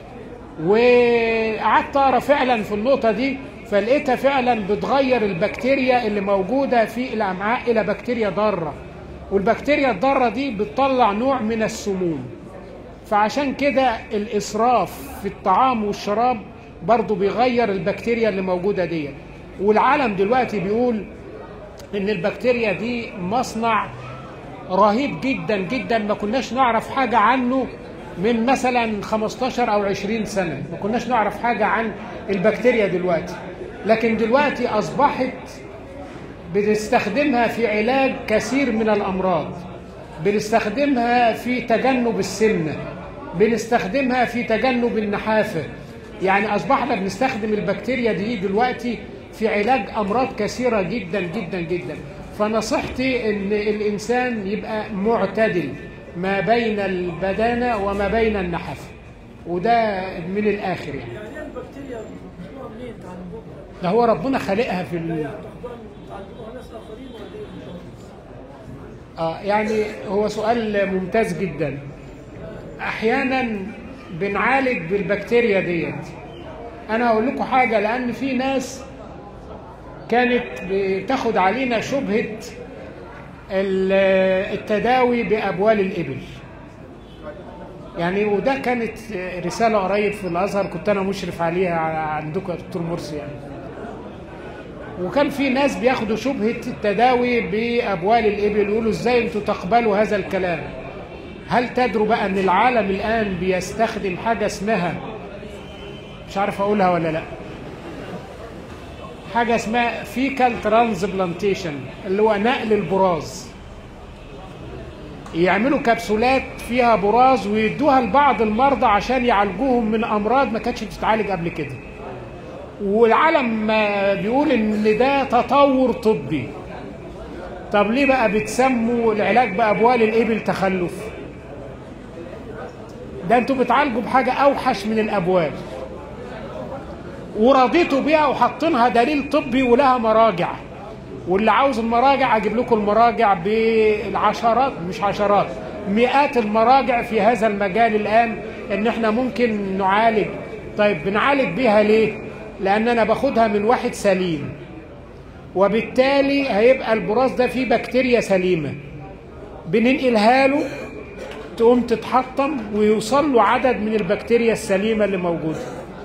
وقعدت اقرا فعلا في النقطه دي فلقيتها فعلا بتغير البكتيريا اللي موجوده في الامعاء الى بكتيريا ضاره والبكتيريا الضاره دي بتطلع نوع من السموم فعشان كده الاسراف في الطعام والشراب برضو بيغير البكتيريا اللي موجوده دي والعالم دلوقتي بيقول ان البكتيريا دي مصنع رهيب جدا جدا ما كناش نعرف حاجة عنه من مثلا 15 أو 20 سنة ما كناش نعرف حاجة عن البكتيريا دلوقتي لكن دلوقتي أصبحت بنستخدمها في علاج كثير من الأمراض بنستخدمها في تجنب السمنة بنستخدمها في تجنب النحافة يعني أصبحنا بنستخدم البكتيريا دي دلوقتي في علاج أمراض كثيرة جدا جدا جدا فنصيحتي ان الانسان يبقى معتدل ما بين البدانه وما بين النحافه وده من الاخر يعني يعني هي البكتيريا بتطلع منين تعلموها؟ ده هو ربنا خالقها في ال... تعلموها ناس اخرين ولا ايه؟ آه يعني هو سؤال ممتاز جدا احيانا بنعالج بالبكتيريا ديت انا هقول لكم حاجه لان في ناس كانت بتاخد علينا شبهه ال- التداوي بابوال الابل يعني وده كانت رساله قريب في الازهر كنت انا مشرف عليها عندكم يا دكتور مرسي يعني وكان في ناس بياخدوا شبهه التداوي بابوال الابل يقولوا ازاي انتوا تقبلوا هذا الكلام هل تدروا بقى ان العالم الان بيستخدم حاجه اسمها مش عارف اقولها ولا لا حاجه اسمها فيكال ترانسبلانتيشن اللي هو نقل البراز يعملوا كبسولات فيها براز ويدوها لبعض المرضى عشان يعالجوهم من امراض ما كانتش بتتعالج قبل كده والعالم آه، بيقول ان ده تطور طبي طب ليه بقى بتسموا العلاج بابوال الابل تخلف ده انتوا بتعالجوا بحاجه اوحش من الابوال ورضيتوا بيها وحاطينها دليل طبي ولها مراجع واللي عاوز المراجع اجيب لكم المراجع بالعشرات مش عشرات مئات المراجع في هذا المجال الان ان احنا ممكن نعالج طيب بنعالج بيها ليه لان انا باخدها من واحد سليم وبالتالي هيبقى البراز ده فيه بكتيريا سليمه بننقلها له تقوم تتحطم ويوصل له عدد من البكتيريا السليمه اللي موجوده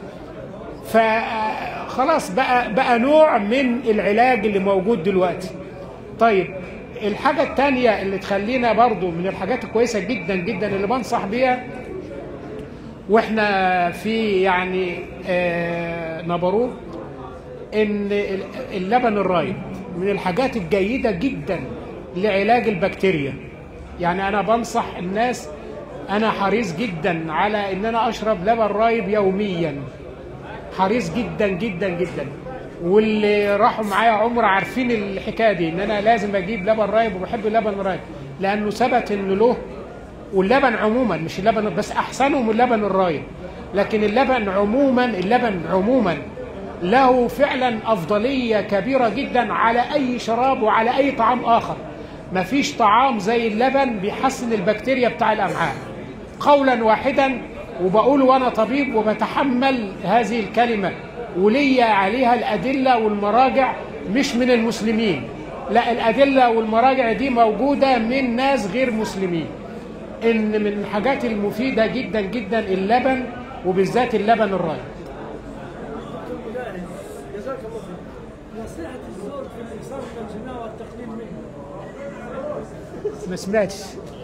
فخلاص بقى بقى نوع من العلاج اللي موجود دلوقتي طيب الحاجة التانية اللي تخلينا برضو من الحاجات الكويسة جدا جدا اللي بنصح بيها واحنا في يعني آه نبروه ان اللبن الرايب من الحاجات الجيدة جدا لعلاج البكتيريا يعني انا بنصح الناس انا حريص جدا على ان انا اشرب لبن رايب يوميا حريص جدا جدا جدا واللي راحوا معايا عمره عارفين الحكايه دي ان انا لازم اجيب لبن رايب وبحب اللبن الرايب لانه ثبت انه له واللبن عموما مش اللبن بس احسنهم اللبن الرايب لكن اللبن عموما اللبن عموما له فعلا افضليه كبيره جدا على اي شراب وعلى اي طعام اخر مفيش طعام زي اللبن بيحسن البكتيريا بتاع الامعاء قولا واحدا وبقول وانا طبيب وبتحمل هذه الكلمه وليا عليها الادله والمراجع مش من المسلمين لا الادله والمراجع دي موجوده من ناس غير مسلمين ان من الحاجات المفيده جدا جدا اللبن وبالذات اللبن الرايب جزاك الله خير نصيحة الزور في الإكثار من الجماع والتقليل منه ما سمعتش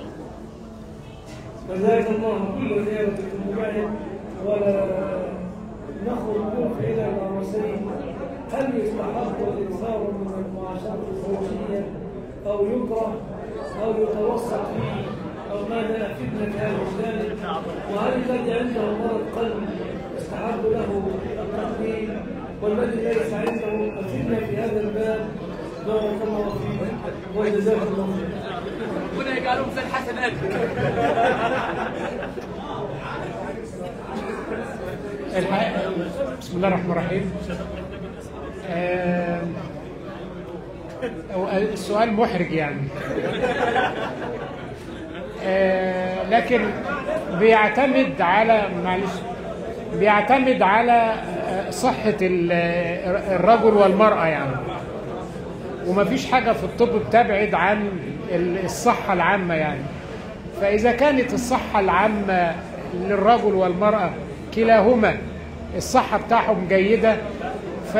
جزاك الله كل زيارتكم مجاهد ولا نخرج منك إلى الرسائل هل يستحق الإكثار من المعاشرة الزوجية أو يكره أو يتوسط فيه أو ماذا أفدنا في هذا الجانب وهل الذي عنده مرض قلب يستحق له التقديم والذي ليس عنده أفدنا في هذا الباب بارك الله فيك وجزاك الله خير ربنا يجعلهم زي الحسنات الحقيقة بسم الله الرحمن الرحيم آم، هو السؤال محرج يعني آه، لكن بيعتمد على معلش بيعتمد على آه، صحة ال- الرجل والمرأة يعني ومفيش حاجة في الطب بتبعد عن ال- الصحة العامة يعني فإذا كانت الصحة العامة للرجل والمرأة كلاهما الصحة بتاعهم جيدة ف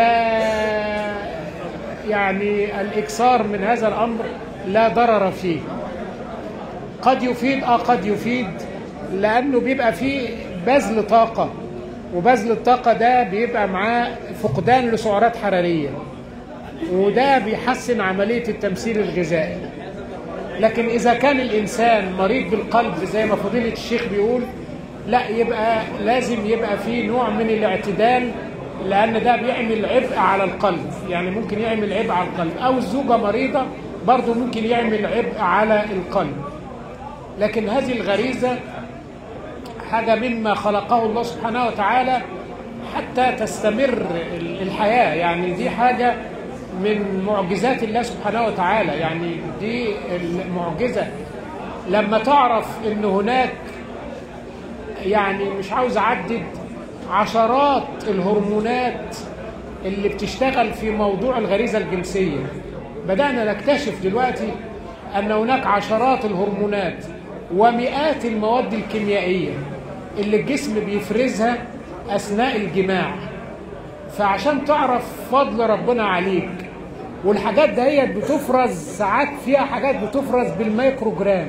يعني الإكثار من هذا الأمر لا ضرر فيه قد يفيد اه قد يفيد لانه بيبقى فيه بذل طاقه وبذل الطاقه ده بيبقى معاه فقدان لسعرات حراريه وده بيحسن عمليه التمثيل الغذائي لكن اذا كان الانسان مريض بالقلب زي ما فضيله الشيخ بيقول لا يبقى لازم يبقى فيه نوع من الاعتدال لان ده بيعمل عبء على القلب يعني ممكن يعمل عبء على القلب او الزوجه مريضه برضه ممكن يعمل عبء على القلب لكن هذه الغريزة حاجة مما خلقه الله سبحانه وتعالى حتى تستمر ال- الحياة يعني دي حاجة من معجزات الله سبحانه وتعالى يعني دي المعجزة لما تعرف ان هناك يعني مش عاوز اعدد عشرات الهرمونات اللي بتشتغل في موضوع الغريزة الجنسية بدأنا نكتشف دلوقتي أن هناك عشرات الهرمونات ومئات المواد الكيميائية اللي الجسم بيفرزها أثناء الجماع فعشان تعرف فضل ربنا عليك والحاجات دهيت بتفرز ساعات فيها حاجات بتفرز بالميكروجرام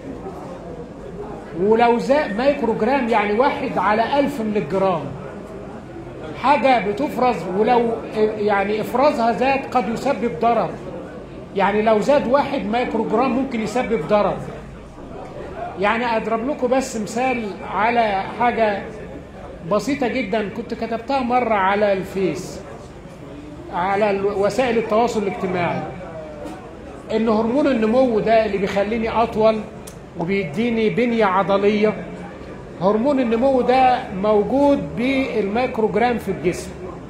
ولو زاد مايكروجرام يعني واحد على ألف من الجرام حاجة بتفرز ولو يعني إفرازها زاد قد يسبب ضرر يعني لو زاد واحد مايكروجرام ممكن يسبب ضرر يعني أضرب لكم بس مثال على حاجة بسيطة جدا كنت كتبتها مرة على الفيس على وسائل التواصل الاجتماعي ان هرمون النمو ده اللي بيخليني اطول وبيديني بنية عضلية هرمون النمو ده موجود بالميكروجرام في الجسم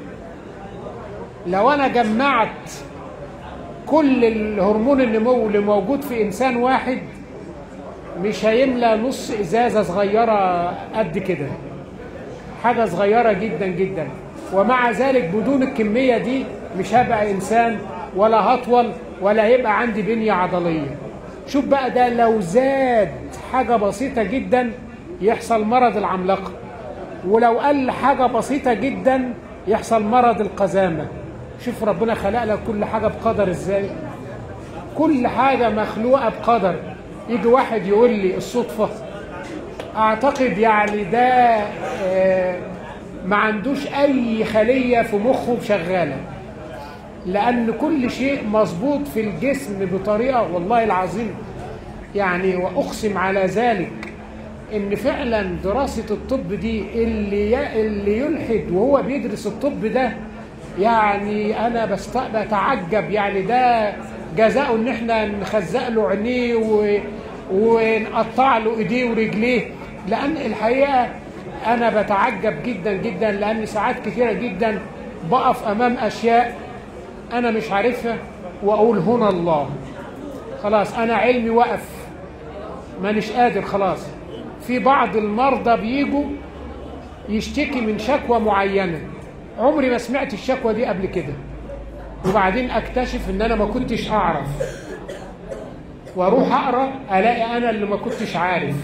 لو انا جمعت كل الهرمون النمو اللي موجود في انسان واحد مش هيملى نص ازازه صغيره قد كده حاجه صغيره جدا جدا ومع ذلك بدون الكميه دي مش هبقى انسان ولا هطول ولا هيبقى عندي بنيه عضليه شوف بقى ده لو زاد حاجه بسيطه جدا يحصل مرض العملاقه ولو قل حاجه بسيطه جدا يحصل مرض القزامه شوف ربنا خلق لك كل حاجه بقدر ازاي كل حاجه مخلوقه بقدر يجي واحد يقول لي الصدفه اعتقد يعني ده آه، ما عندوش اي خليه في مخه شغاله لان كل شيء مظبوط في الجسم بطريقه والله العظيم يعني واقسم على ذلك ان فعلا دراسه الطب دي اللي ي- اللي يلحد وهو بيدرس الطب ده يعني انا بست- بتعجب يعني ده جزاؤه ان احنا نخزق له عينيه و... ونقطع له ايديه ورجليه لان الحقيقه انا بتعجب جدا جدا لان ساعات كثيره جدا بقف امام اشياء انا مش عارفها واقول هنا الله خلاص انا علمي وقف مانيش قادر خلاص في بعض المرضى بيجوا يشتكي من شكوى معينه عمري ما سمعت الشكوى دي قبل كده وبعدين اكتشف ان انا ما كنتش اعرف واروح اقرا الاقي انا اللي ما كنتش عارف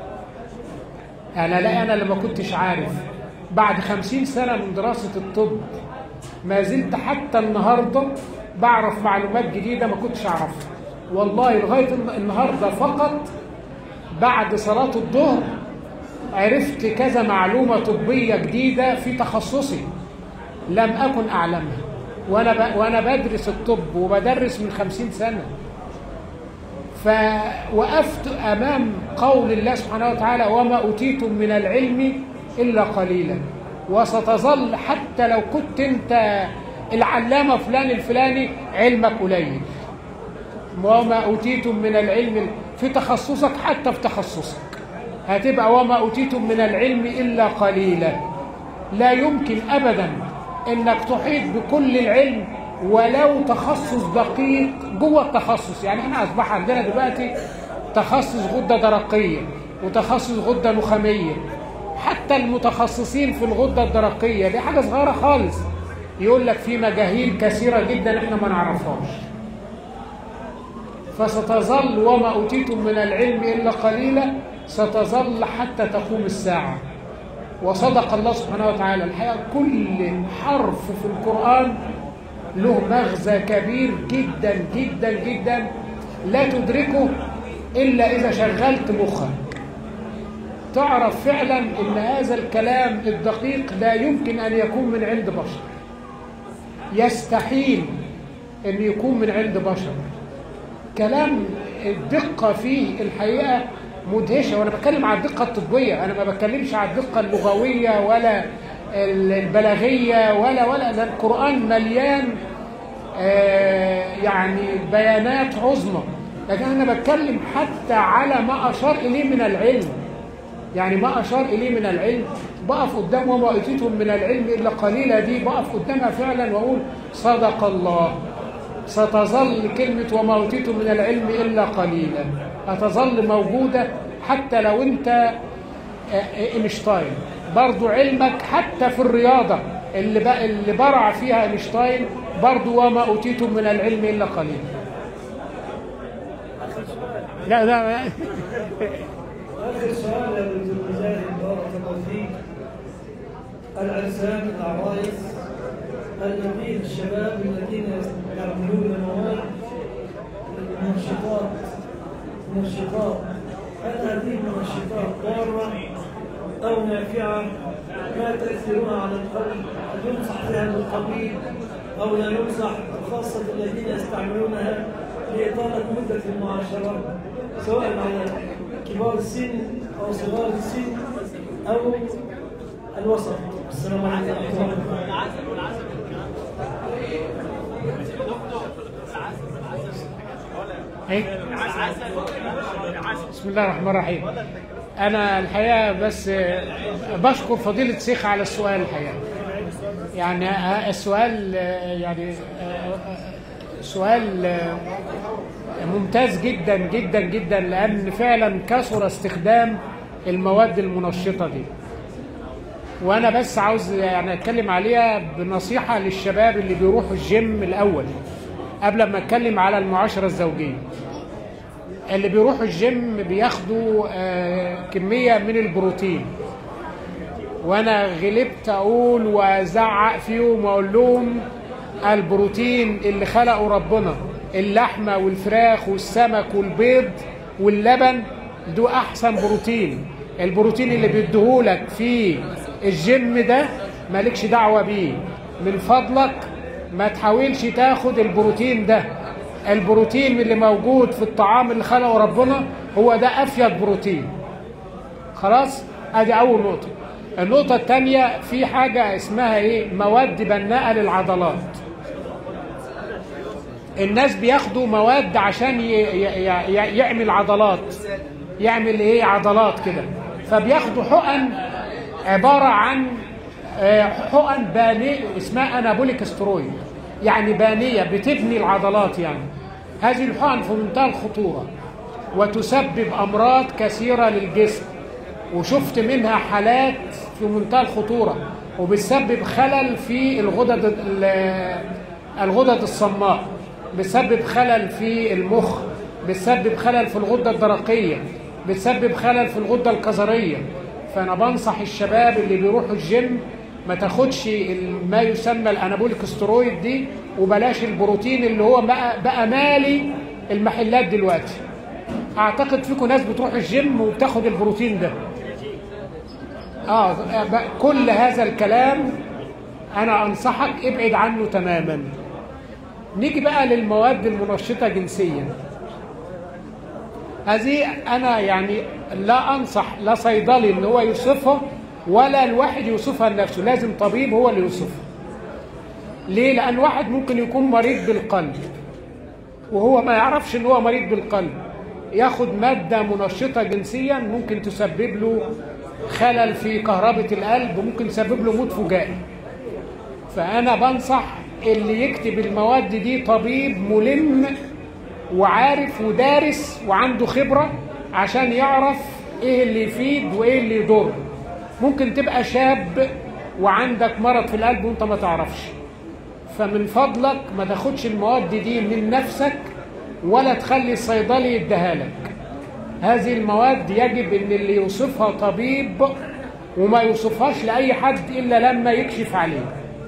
انا الاقي انا اللي ما كنتش عارف بعد خمسين سنه من دراسه الطب ما زلت حتى النهارده بعرف معلومات جديده ما كنتش اعرفها والله لغايه النهارده فقط بعد صلاه الظهر عرفت كذا معلومه طبيه جديده في تخصصي لم اكن اعلمها وانا ب... وانا بدرس الطب وبدرس من خمسين سنه فوقفت امام قول الله سبحانه وتعالى وما اوتيتم من العلم الا قليلا وستظل حتى لو كنت انت العلامه فلان الفلاني علمك قليل وما اوتيتم من العلم في تخصصك حتى في تخصصك هتبقى وما اوتيتم من العلم الا قليلا لا يمكن ابدا انك تحيط بكل العلم ولو تخصص دقيق جوه التخصص يعني احنا اصبح عندنا دلوقتي تخصص غده درقيه وتخصص غده نخاميه حتى المتخصصين في الغده الدرقيه دي حاجه صغيره خالص يقول لك في مجاهيل كثيره جدا احنا ما نعرفهاش فستظل وما اوتيتم من العلم الا قليلا ستظل حتى تقوم الساعه وصدق الله سبحانه وتعالى الحقيقه كل حرف في القران له مغزى كبير جدا جدا جدا لا تدركه الا اذا شغلت مخك تعرف فعلا ان هذا الكلام الدقيق لا يمكن ان يكون من عند بشر يستحيل ان يكون من عند بشر كلام الدقه فيه الحقيقه مدهشه وانا بتكلم على الدقه الطبيه انا ما بتكلمش على الدقه اللغويه ولا البلاغيه ولا ولا ده القران مليان آه يعني بيانات عظمى لكن انا بتكلم حتى على ما اشار اليه من العلم يعني ما اشار اليه من العلم بقف قدام وما اوتيتم من العلم الا قليلا دي بقف قدامها فعلا واقول صدق الله ستظل كلمة وما أوتيتم من العلم إلا قليلا هتظل موجودة حتى لو أنت اينشتاين برضو علمك حتى في الرياضة اللي, بقى اللي برع فيها اينشتاين برضو وما أوتيتم من العلم إلا قليلا لا لا آخر سؤال يا ابن المجاهد بارك الله فيك العرسان العرايس الذين الشباب الذين يعملون مواد منشطات منشطات هل هذه المنشطات ضارة أو نافعة ما تأثيرها على القلب هل ينصح بها الطبيب أو لا ينصح خاصة الذين يستعملونها لإطالة مدة المعاشرة سواء على كبار السن أو صغار السن أو الوسط السلام عليكم ورحمة الله إيه؟ بسم الله الرحمن الرحيم انا الحقيقه بس آه، بشكر فضيله شيخ على السؤال الحقيقه يعني آه، السؤال آه، يعني آه، آه، سؤال آه، ممتاز جدا جدا جدا لان فعلا كثر استخدام المواد المنشطه دي وانا بس عاوز يعني اتكلم عليها بنصيحه للشباب اللي بيروحوا الجيم الاول قبل ما اتكلم على المعاشره الزوجيه اللي بيروحوا الجيم بياخدوا آه، كميه من البروتين وانا غلبت اقول وازعق فيهم واقول لهم البروتين اللي خلقه ربنا اللحمه والفراخ والسمك والبيض واللبن دو احسن بروتين البروتين اللي بيديهولك في الجيم ده مالكش دعوه بيه من فضلك ما تحاولش تاخد البروتين ده البروتين اللي موجود في الطعام اللي خلقه ربنا هو ده افيد بروتين خلاص ادي اول نقطه النقطه الثانيه في حاجه اسمها ايه مواد بناءه للعضلات الناس بياخدوا مواد عشان ي... ي... ي... يعمل عضلات يعمل ايه عضلات كده فبياخدوا حقن عباره عن آه، حقن بانية اسمها انابوليك سترويد يعني بانيه بتبني العضلات يعني هذه الحقن في منتهى الخطوره وتسبب امراض كثيره للجسم وشفت منها حالات في منتهى الخطوره وبتسبب خلل في الغدد ال- الغدد الصماء بتسبب خلل في المخ بتسبب خلل في الغده الدرقيه بتسبب خلل في الغده الكظريه فانا بنصح الشباب اللي بيروحوا الجيم ما تاخدش ال- ما يسمى الانابوليك سترويد دي وبلاش البروتين اللي هو بقى, بقى مالي المحلات دلوقتي اعتقد فيكم ناس بتروح الجيم وبتاخد البروتين ده اه بقى كل هذا الكلام انا انصحك ابعد عنه تماما نيجي بقى للمواد المنشطه جنسيا هذه انا يعني لا انصح لا صيدلي ان هو يوصفها ولا الواحد يوصفها لنفسه لازم طبيب هو اللي يوصفها ليه لان واحد ممكن يكون مريض بالقلب وهو ما يعرفش ان هو مريض بالقلب ياخد ماده منشطه جنسيا ممكن تسبب له خلل في كهربة القلب وممكن تسبب له موت فجائي فانا بنصح اللي يكتب المواد دي طبيب ملم وعارف ودارس وعنده خبرة عشان يعرف ايه اللي يفيد وايه اللي يضر ممكن تبقى شاب وعندك مرض في القلب وانت ما تعرفش فمن فضلك ما تاخدش المواد دي من نفسك ولا تخلي الصيدلي يديها لك هذه المواد يجب ان اللي يوصفها طبيب وما يوصفهاش لاي حد الا لما يكشف عليه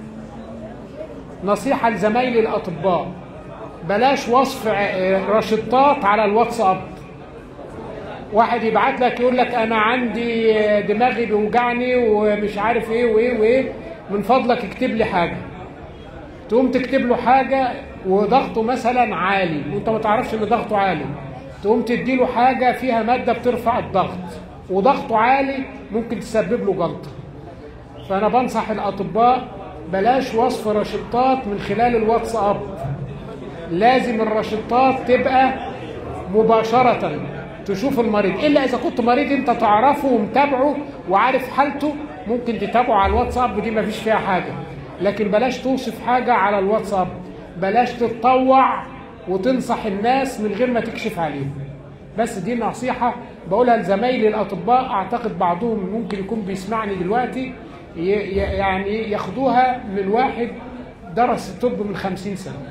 نصيحه لزمايلي الاطباء بلاش وصف ع- رشطات على الواتساب واحد يبعت لك يقول لك انا عندي دماغي بيوجعني ومش عارف ايه وايه وايه من فضلك اكتب لي حاجه تقوم تكتب له حاجه وضغطه مثلا عالي وانت ما تعرفش ان ضغطه عالي تقوم تدي له حاجه فيها ماده بترفع الضغط وضغطه عالي ممكن تسبب له جلطه فانا بنصح الاطباء بلاش وصف رشطات من خلال الواتساب لازم الرشطات تبقى مباشرة تشوف المريض إلا إذا كنت مريض أنت تعرفه ومتابعه وعارف حالته ممكن تتابعه على الواتساب دي مفيش فيها حاجة لكن بلاش توصف حاجة على الواتساب بلاش تتطوع وتنصح الناس من غير ما تكشف عليهم بس دي نصيحة بقولها لزمايلي الاطباء اعتقد بعضهم ممكن يكون بيسمعني دلوقتي ي- ي- يعني ياخدوها من واحد درس الطب من خمسين سنه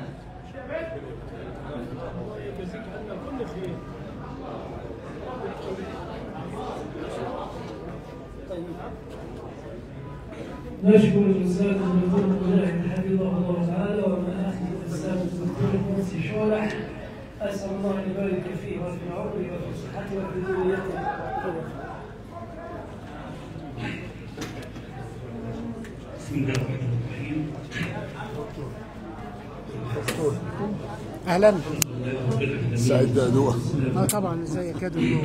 نشكر الأستاذ الدكتور مجاهد حفظه الله تعالى ومآخذ الأستاذ الدكتور مرسي شورح أسأل الله أن يبارك فيه وفي عمره وفي صحته وفي ذريته بسم الله الرحمن الرحيم اهلا رب العالمين سعيد دعوة اه طبعا ازيك يا دكتور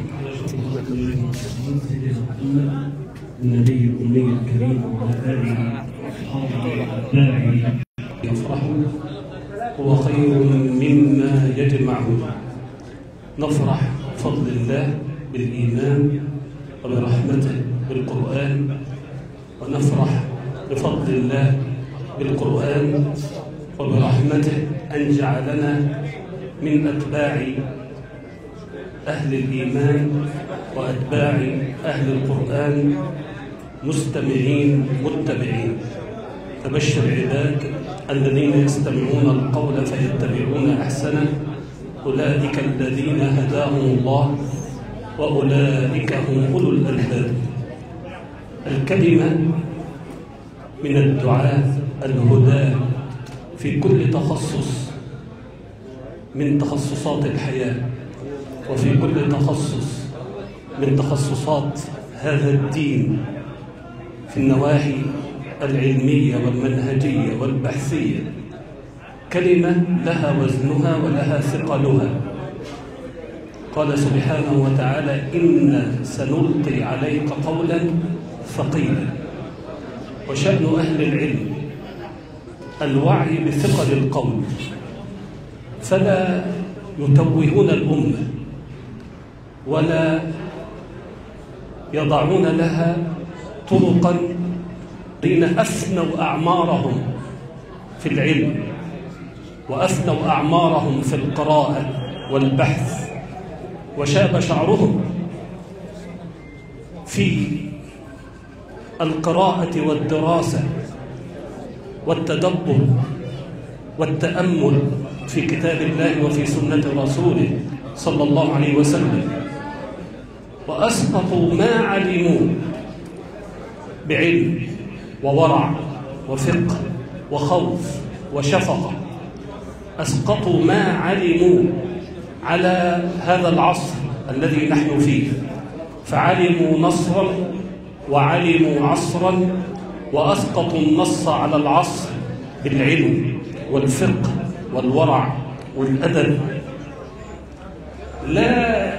النبي الأمي الكريم وعلى آله وأصحابه وأتباعه يفرحون هو خير مما يجمعون نفرح بفضل الله بالإيمان وبرحمته بالقرآن ونفرح بفضل الله بالقرآن وبرحمته أن جعلنا من أتباع أهل الإيمان وأتباع أهل القرآن مستمعين متبعين فبشر عبادك الذين يستمعون القول فيتبعون أحسنه أولئك الذين هداهم الله وأولئك هم أولو الألباب الكلمة من الدعاء الهدى في كل تخصص من تخصصات الحياة وفي كل تخصص من تخصصات هذا الدين في النواحي العلمية والمنهجية والبحثية كلمة لها وزنها ولها ثقلها قال سبحانه وتعالى إنا سنلقي عليك قولا ثقيلا وشأن أهل العلم الوعي بثقل القول فلا يتوهون الأمة ولا يضعون لها طرقا حين أفنوا أعمارهم في العلم وأفنوا أعمارهم في القراءة والبحث وشاب شعرهم في القراءة والدراسة والتدبر والتأمل في كتاب الله وفي سنة رسوله صلى الله عليه وسلم وأسقطوا ما علموا بعلم وورع وفقه وخوف وشفقة أسقطوا ما علموا على هذا العصر الذي نحن فيه فعلموا نصرا وعلموا عصرا وأسقطوا النص على العصر بالعلم والفقه والورع والأدب لا